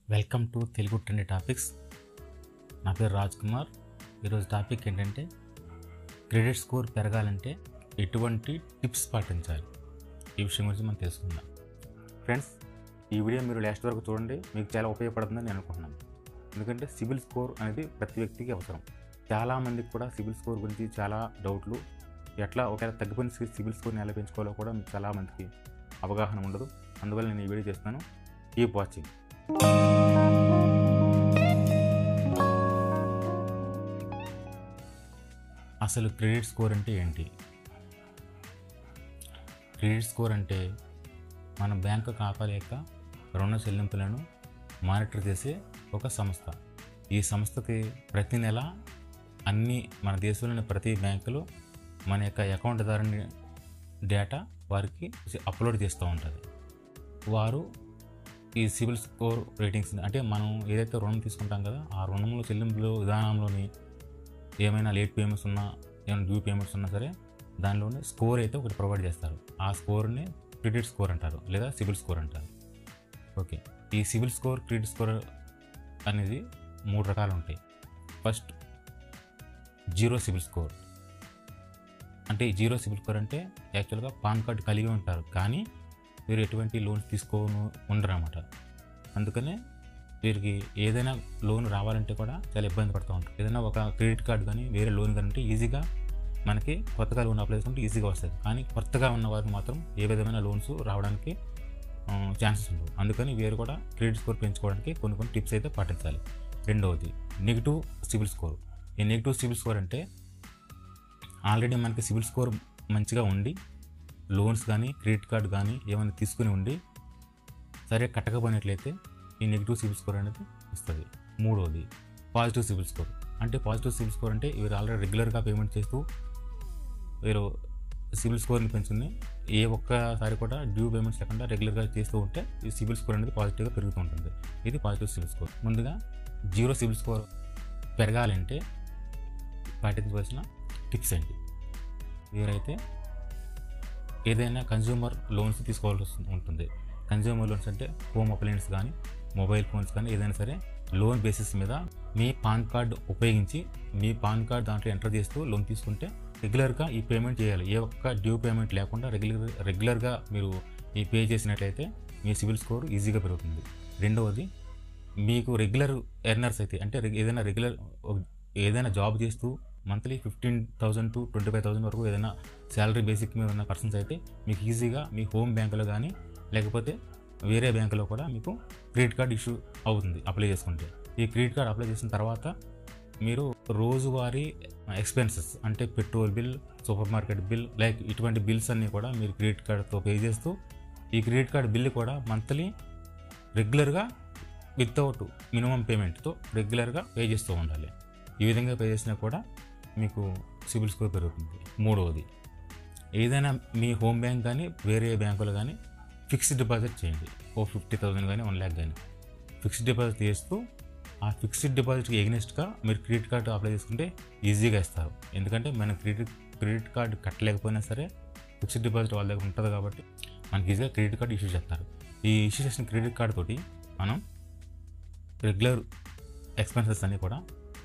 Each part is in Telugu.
welcome to Telugu trend topics నా పేరు రాజ్ కుమార్ ఈరోజు టాపిక్ ఏంటంటే క్రెడిట్ స్కోర్ పెరగాలంటే ఎటువంటి టిప్స్ పాటించాలి ఈ విషయం గురించి మనం తెలుసుకుందాం ఫ్రెండ్స్ ఈ వీడియో మీరు లాస్ట్ వరకు చూడండి మీకు చాలా ఉపయోగపడుతుందని నేను అనుకుంటున్నాను ఎందుకంటే సిబిల్ స్కోర్ అనేది ప్రతి వ్యక్తికి అవసరం చాలామందికి కూడా సిబిల్ స్కోర్ గురించి చాలా డౌట్లు ఎట్లా ఒకవేళ తగ్గిపోయిన సిబిల్ స్కోర్ని ఎలా పెంచుకోవాలో కూడా మీకు చాలామందికి అవగాహన ఉండదు అందువల్ల నేను ఈ వీడియో చేస్తున్నాను కీప్ వాచింగ్ అసలు క్రెడిట్ స్కోర్ అంటే ఏంటి క్రెడిట్ స్కోర్ అంటే మన బ్యాంకు ఖాతా యొక్క రుణ చెల్లింపులను మానిటర్ చేసే ఒక సంస్థ ఈ సంస్థకి ప్రతి నెల అన్ని మన దేశంలోని ప్రతి బ్యాంకులో మన యొక్క అకౌంట్దారుని డేటా వారికి అప్లోడ్ చేస్తూ ఉంటుంది వారు ఈ సివిల్ స్కోర్ రేటింగ్స్ అంటే మనం ఏదైతే రుణం తీసుకుంటాం కదా ఆ రుణంలో చెల్లింపులు విధానంలోని ఏమైనా లేట్ పేమెంట్స్ ఉన్నా ఏమైనా డ్యూ పేమెంట్స్ ఉన్నా సరే దానిలోనే స్కోర్ అయితే ఒకటి ప్రొవైడ్ చేస్తారు ఆ స్కోర్ని క్రెడిట్ స్కోర్ అంటారు లేదా సివిల్ స్కోర్ అంటారు ఓకే ఈ సివిల్ స్కోర్ క్రెడిట్ స్కోర్ అనేది మూడు రకాలు ఉంటాయి ఫస్ట్ జీరో సివిల్ స్కోర్ అంటే ఈ జీరో సివిల్ స్కోర్ అంటే యాక్చువల్గా పాన్ కార్డ్ కలిగి ఉంటారు కానీ వీరు ఎటువంటి లోన్స్ తీసుకోను ఉండరు అనమాట అందుకనే వీరికి ఏదైనా లోన్ రావాలంటే కూడా చాలా ఇబ్బంది పడుతూ ఉంటారు ఏదైనా ఒక క్రెడిట్ కార్డ్ కానీ వేరే లోన్ కానీ అంటే ఈజీగా మనకి కొత్తగా లోన్ అప్లై చేసుకుంటే ఈజీగా వస్తుంది కానీ కొత్తగా ఉన్న వారికి మాత్రం ఏ విధమైన లోన్స్ రావడానికి ఛాన్సెస్ ఉండవు అందుకని వీరు కూడా క్రెడిట్ స్కోర్ పెంచుకోవడానికి కొన్ని కొన్ని టిప్స్ అయితే పాటించాలి రెండవది నెగిటివ్ సివిల్ స్కోర్ ఈ నెగిటివ్ సివిల్ స్కోర్ అంటే ఆల్రెడీ మనకి సివిల్ స్కోర్ మంచిగా ఉండి లోన్స్ కానీ క్రెడిట్ కార్డ్ కానీ ఏమైనా తీసుకుని ఉండి సరే కట్టకపోయినట్లయితే ఈ నెగిటివ్ సివిల్ స్కోర్ అనేది వస్తుంది మూడవది పాజిటివ్ సివిల్ స్కోర్ అంటే పాజిటివ్ సివిల్ స్కోర్ అంటే వీరు ఆల్రెడీ రెగ్యులర్గా పేమెంట్ చేస్తూ వీరు సివిల్ స్కోర్ని పెంచుకుని ఏ ఒక్కసారి కూడా డ్యూ పేమెంట్స్ లేకుండా రెగ్యులర్గా చేస్తూ ఉంటే ఈ సివిల్ స్కోర్ అనేది పాజిటివ్గా పెరుగుతూ ఉంటుంది ఇది పాజిటివ్ సివిల్ స్కోర్ ముందుగా జీరో సివిల్ స్కోర్ పెరగాలంటే పాటించవలసిన టిప్స్ ఏంటి వీరైతే ఏదైనా కన్జ్యూమర్ లోన్స్ తీసుకోవాల్సి వస్తు- ఉంటుంది కన్జ్యూమర్ లోన్స్ అంటే హోమ్ అప్లయన్స్ కానీ మొబైల్ ఫోన్స్ కానీ ఏదైనా సరే లోన్ బేసిస్ మీద మీ పాన్ కార్డ్ ఉపయోగించి మీ పాన్ కార్డ్ దాంట్లో ఎంటర్ చేస్తూ లోన్ తీసుకుంటే రెగ్యులర్గా ఈ పేమెంట్ చేయాలి ఏ ఒక్క డ్యూ పేమెంట్ లేకుండా రెగ్యులర్ రెగ్యులర్గా మీరు ఈ పే చేసినట్లయితే మీ సివిల్ స్కోర్ ఈజీగా పెరుగుతుంది రెండవది మీకు రెగ్యులర్ ఎర్నర్స్ అయితే అంటే రెగ్- ఏదైనా రెగ్యులర్ ఏదైనా జాబ్ చేస్తూ monthly fifteen thousand to twenty five thousand వరకు ఏదైనా శాలరీ బేసిక్ మీద ఉన్న పర్సన్స్ అయితే మీకు ఈజీగా మీ హోమ్ బ్యాంకులో కానీ లేకపోతే వేరే బ్యాంకులో కూడా మీకు క్రెడిట్ కార్డ్ ఇష్యూ అవుతుంది అప్లై చేసుకుంటే ఈ క్రెడిట్ కార్డ్ అప్లై చేసిన తర్వాత మీరు రోజువారీ ఎక్స్పెన్సెస్ అంటే petrol bill supermarket bill like ఇటువంటి బిల్స్ అన్నీ కూడా మీరు క్రెడిట్ కార్డ్తో పే చేస్తూ ఈ క్రెడిట్ కార్డ్ బిల్ కూడా మంత్లీ రెగ్యులర్గా వితౌట్ మినిమం పేమెంట్తో రెగ్యులర్గా పే చేస్తూ ఉండాలి ఈ విధంగా పే చేసినా కూడా మీకు సిబిల్ స్కోర్ పెరుగుతుంది మూడవది ఏదైనా మీ హోమ్ బ్యాంక్ కానీ వేరే బ్యాంకులో కానీ ఫిక్స్డ్ డిపాజిట్ చేయండి ఓ ఫిఫ్టీ థౌసండ్ కానీ వన్ ల్యాక్ కానీ ఫిక్స్డ్ డిపాజిట్ చేస్తూ ఆ ఫిక్స్డ్ డిపాజిట్కి ఎగ్నెస్ట్గా మీరు క్రెడిట్ కార్డు అప్లై చేసుకుంటే ఈజీగా ఇస్తారు ఎందుకంటే మనం క్రెడిట్ క్రెడిట్ కార్డు కట్టలేకపోయినా సరే ఫిక్స్డ్ డిపాజిట్ వాళ్ళ దగ్గర ఉంటుంది కాబట్టి మనకి ఈజీగా క్రెడిట్ కార్డు ఇష్యూ చేస్తారు ఈ ఇష్యూ చేసిన క్రెడిట్ కార్డు తోటి మనం రెగ్యులర్ ఎక్స్పెన్సెస్ అన్నీ కూడా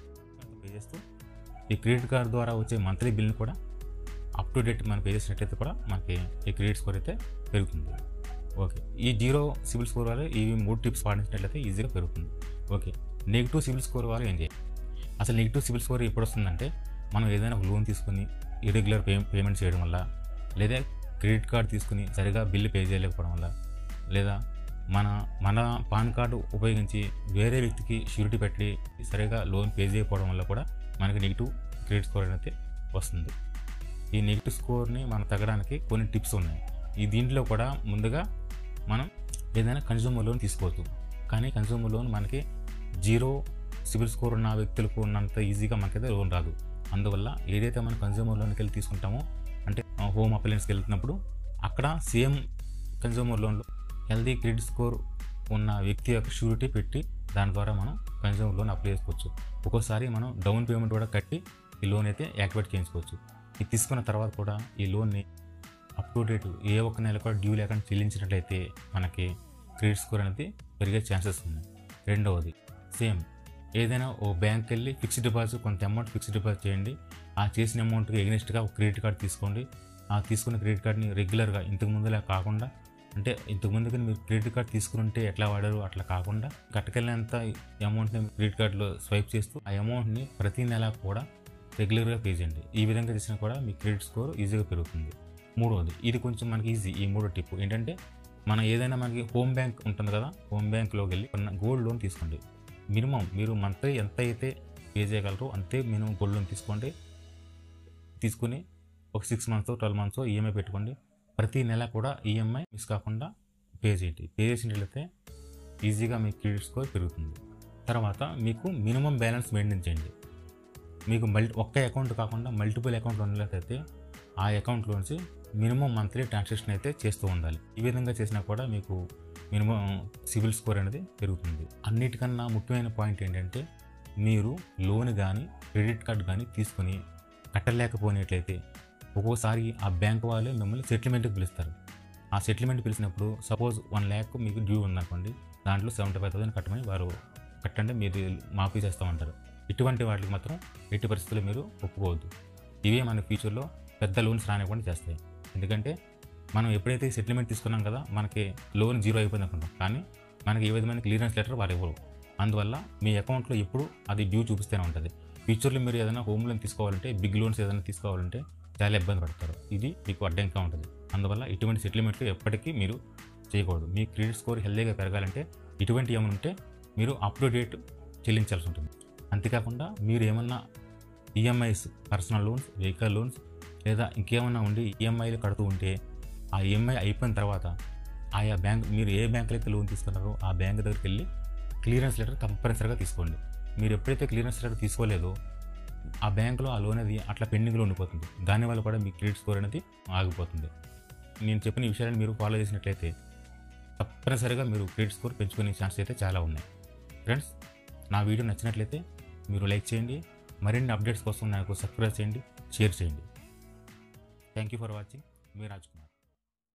పే చేస్తూ ఈ క్రెడిట్ కార్డు ద్వారా వచ్చే మంత్లీ బిల్ని కూడా అప్ టు డేట్ మనం పే చేసినట్టయితే కూడా మనకి ఈ క్రెడిట్ స్కోర్ అయితే పెరుగుతుంది ఓకే ఈ జీరో సివిల్ స్కోర్ వల్ల ఈ మూడు టిప్స్ పాటించినట్లయితే ఈజీగా పెరుగుతుంది ఓకే నెగిటివ్ సివిల్ స్కోర్ వల్ల ఏం చేయాలి అసలు నెగిటివ్ సివిల్ స్కోర్ ఎప్పుడు వస్తుందంటే మనం ఏదైనా ఒక లోన్ తీసుకుని ఇరెగ్యులర్ పే పేమెంట్ చేయడం వల్ల లేదా క్రెడిట్ కార్డ్ తీసుకుని సరిగా బిల్లు పే చేయలేకపోవడం వల్ల లేదా మన మన పాన్ కార్డు ఉపయోగించి వేరే వ్యక్తికి షూరిటీ పెట్టి సరిగా లోన్ పే చేయకపోవడం వల్ల కూడా మనకి నెగిటివ్ క్రెడిట్ స్కోర్ అనేది వస్తుంది ఈ నెగిటివ్ స్కోర్ని మనం తగ్గడానికి కొన్ని టిప్స్ ఉన్నాయి ఈ దీంట్లో కూడా ముందుగా మనం ఏదైనా కన్జ్యూమర్ లోన్ తీసుకోవచ్చు కానీ కన్జ్యూమర్ లోన్ మనకి జీరో సివిల్ స్కోర్ ఉన్న వ్యక్తులకు ఉన్నంత ఈజీగా మనకైతే లోన్ రాదు అందువల్ల ఏదైతే మనం కన్జ్యూమర్ లోన్కి వెళ్ళి తీసుకుంటామో అంటే హోమ్ అప్లయన్స్కి వెళ్తున్నప్పుడు అక్కడ సేమ్ కన్జ్యూమర్ లోన్లో హెల్దీ క్రెడిట్ స్కోర్ ఉన్న వ్యక్తి యొక్క షూరిటీ పెట్టి దాని ద్వారా మనం కన్జ్యూమర్ లోన్ అప్లై చేసుకోవచ్చు ఒక్కోసారి మనం డౌన్ పేమెంట్ కూడా కట్టి ఈ లోన్ అయితే యాక్టివేట్ చేయించుకోవచ్చు ఇది తీసుకున్న తర్వాత కూడా ఈ లోన్ని అప్ టు డేట్ ఏ ఒక్క నెల కూడా డ్యూ లేకుండా చెల్లించినట్లయితే మనకి క్రెడిట్ స్కోర్ అనేది పెరిగే ఛాన్సెస్ ఉన్నాయి రెండవది సేమ్ ఏదైనా ఓ బ్యాంక్ వెళ్ళి ఫిక్స్డ్ డిపాజిట్ కొంత అమౌంట్ ఫిక్స్డ్ డిపాజిట్ చేయండి ఆ చేసిన అమౌంట్కి ఎగ్నెస్ట్గా ఒక క్రెడిట్ కార్డ్ తీసుకోండి ఆ తీసుకున్న క్రెడిట్ కార్డ్ని రెగ్యులర్గా ఇంతకు ముందులా కాకుండా అంటే ఇంతకు ముందుగా మీరు క్రెడిట్ కార్డ్ తీసుకుని ఉంటే ఎట్లా వాడారు అట్లా కాకుండా కట్టకెళ్ళినంత అమౌంట్ని క్రెడిట్ కార్డులో స్వైప్ చేస్తూ ఆ అమౌంట్ని ప్రతి నెల కూడా రెగ్యులర్గా పే చేయండి ఈ విధంగా చేసినా కూడా మీ క్రెడిట్ స్కోర్ ఈజీగా పెరుగుతుంది మూడవది ఇది కొంచెం మనకి ఈజీ ఈ మూడో టిప్ ఏంటంటే మనం ఏదైనా మనకి హోమ్ బ్యాంక్ ఉంటుంది కదా హోమ్ బ్యాంక్లోకి వెళ్ళి కొన్న గోల్డ్ లోన్ తీసుకోండి మినిమం మీరు మంత్లీ ఎంత అయితే పే చేయగలరో అంతే మినిమం గోల్డ్ లోన్ తీసుకోండి తీసుకుని ఒక six months twelve months EMI పెట్టుకోండి ప్రతి నెల కూడా ఈఎంఐ మిస్ కాకుండా పే చేయండి పే చేసినట్లయితే ఈజీగా మీ క్రెడిట్ స్కోర్ పెరుగుతుంది తర్వాత మీకు మినిమం బ్యాలెన్స్ మెయింటైన్ చేయండి మీకు మల్టీ ఒక్క అకౌంట్ కాకుండా మల్టిపుల్ అకౌంట్లు ఉన్నట్లయితే ఆ అకౌంట్లోంచి మినిమం మంత్లీ ట్రాన్సాక్షన్ అయితే చేస్తూ ఉండాలి ఈ విధంగా చేసినా కూడా మీకు మినిమం సివిల్ స్కోర్ అనేది పెరుగుతుంది అన్నిటికన్నా ముఖ్యమైన పాయింట్ ఏంటంటే మీరు లోన్ కానీ క్రెడిట్ కార్డ్ కానీ తీసుకుని కట్టలేకపోయినట్లయితే ఒక్కోసారి ఆ బ్యాంక్ వాళ్ళే మిమ్మల్ని సెటిల్మెంట్కి పిలుస్తారు ఆ సెటిల్మెంట్ పిలిచినప్పుడు సపోజ్ వన్ ల్యాక్ మీకు డ్యూ ఉందనుకోండి దాంట్లో సెవెంటీ ఫైవ్ థౌసండ్ కట్టమని వారు కట్టండి మీరు మాఫీ చేస్తామంటారు ఇటువంటి వాటికి మాత్రం ఎట్టి పరిస్థితుల్లో మీరు ఒప్పుకోవద్దు ఇవే మన ఫ్యూచర్లో పెద్ద లోన్స్ రానివ్వకుండా చేస్తాయి ఎందుకంటే మనం ఎప్పుడైతే సెటిల్మెంట్ తీసుకున్నాం కదా మనకి లోన్ జీరో అయిపోయింది అనుకుంటాం కానీ మనకి ఏ విధమైన క్లియరెన్స్ లెటర్ వారు ఇవ్వరు అందువల్ల మీ అకౌంట్లో ఎప్పుడు అది డ్యూ చూపిస్తూనే ఉంటుంది ఫ్యూచర్లో మీరు ఏదైనా హోమ్ లోన్ తీసుకోవాలంటే బిగ్ లోన్స్ ఏదైనా తీసుకోవాలంటే చాలా ఇబ్బంది పడతారు ఇది మీకు అడ్డంగా ఉంటుంది అందువల్ల ఇటువంటి సెటిల్మెంట్లు ఎప్పటికీ మీరు చేయకూడదు మీ క్రెడిట్ స్కోర్ హెల్దీగా పెరగాలంటే ఇటువంటి ఏమైనా ఉంటే మీరు అప్ టు డేట్ చెల్లించాల్సి ఉంటుంది అంతేకాకుండా మీరు ఏమన్నా EMIs personal loans vehicle loans లేదా ఇంకేమన్నా ఉండి ఈఎంఐలు కడుతూ ఉంటే ఆ ఈఎంఐ అయిపోయిన తర్వాత ఆయా బ్యాంక్ మీరు ఏ బ్యాంకులో అయితే లోన్ తీసుకున్నారో ఆ బ్యాంక్ దగ్గరికి వెళ్ళి క్లియరెన్స్ లెటర్ తప్పనిసరిగా తీసుకోండి మీరు ఎప్పుడైతే క్లియరెన్స్ లెటర్ తీసుకోలేదో ఆ బ్యాంకులో ఆ లోన్ అది అట్లా పెండింగ్లో ఉండిపోతుంది దానివల్ల కూడా మీ క్రెడిట్ స్కోర్ అనేది ఆగిపోతుంది నేను చెప్పిన ఈ విషయాలను మీరు ఫాలో చేసినట్లయితే తప్పనిసరిగా మీరు క్రెడిట్ స్కోర్ పెంచుకునే ఛాన్స్ అయితే చాలా ఉన్నాయి ఫ్రెండ్స్ నా వీడియో నచ్చినట్లయితే మీరు లైక్ చేయండి మరిన్ని అప్డేట్స్ కోసం నాకు సబ్స్క్రైబ్ చేయండి షేర్ చేయండి థ్యాంక్ యూ ఫర్ వాచింగ్ మీ రాజ్ కుమార్